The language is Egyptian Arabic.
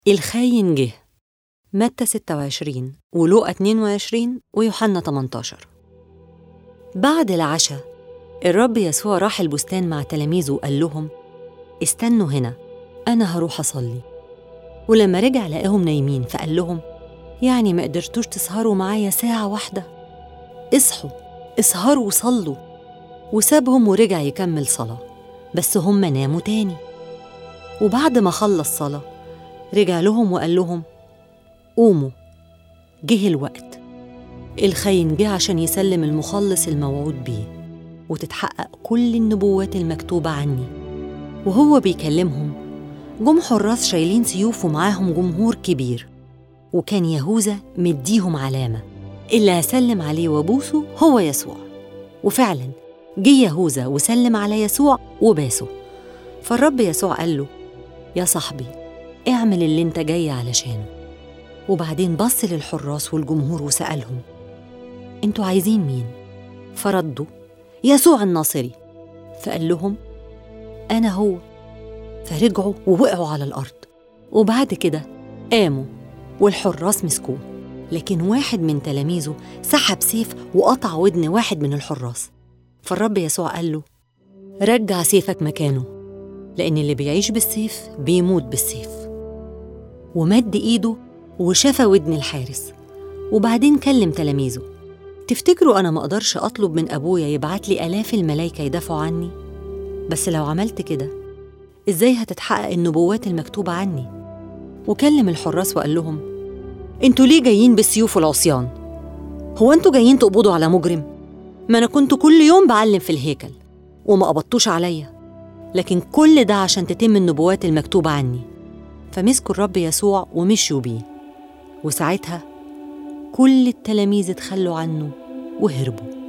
الخاين جه متى 26 ولوقا 22 ويوحنا 18 بعد العشاء الرب يسوع راح البستان مع تلاميذه وقال لهم استنوا هنا أنا هروح أصلي ولما رجع لقاهم نايمين فقال لهم يعني ما قدرتوش تسهروا معايا ساعة واحدة اصحوا اسهروا وصلوا وسابهم ورجع يكمل صلاة بس هم ناموا تاني وبعد ما خلص صلاة رجع لهم وقال لهم قوموا جه الوقت الخاين جه عشان يسلم المخلص الموعود بيه وتتحقق كل النبوات المكتوبة عني وهو بيكلمهم جم حراس شايلين سيوف ومعاهم جمهور كبير وكان يهوذا مديهم علامة اللي هسلم عليه وابوسه هو يسوع وفعلا جه يهوذا وسلم على يسوع وباسه فالرب يسوع قال له يا صاحبي اعمل اللي انت جاي علشانه وبعدين بص للحراس والجمهور وسألهم انتوا عايزين مين؟ فردوا يسوع الناصري فقال لهم أنا هو فرجعوا ووقعوا على الأرض وبعد كده قاموا والحراس مسكوه لكن واحد من تلاميذه سحب سيف وقطع ودن واحد من الحراس فالرب يسوع قال له رجع سيفك مكانه لأن اللي بيعيش بالسيف بيموت بالسيف ومد إيده وشفى ودن الحارس وبعدين كلم تلاميذه تفتكروا أنا مقدرش أطلب من أبويا يبعت لي آلاف الملايكة يدافعوا عني؟ بس لو عملت كده إزاي هتتحقق النبوات المكتوبة عني؟ وكلم الحراس وقال لهم انتوا ليه جايين بالسيوف والعصيان؟ هو انتوا جايين تقبضوا على مجرم؟ ما أنا كنت كل يوم بعلم في الهيكل وما قبضتوش عليا لكن كل ده عشان تتم النبوات المكتوبة عني فمسكوا الرب يسوع ومشوا بيه وساعتها كل التلاميذ اتخلوا عنه وهربوا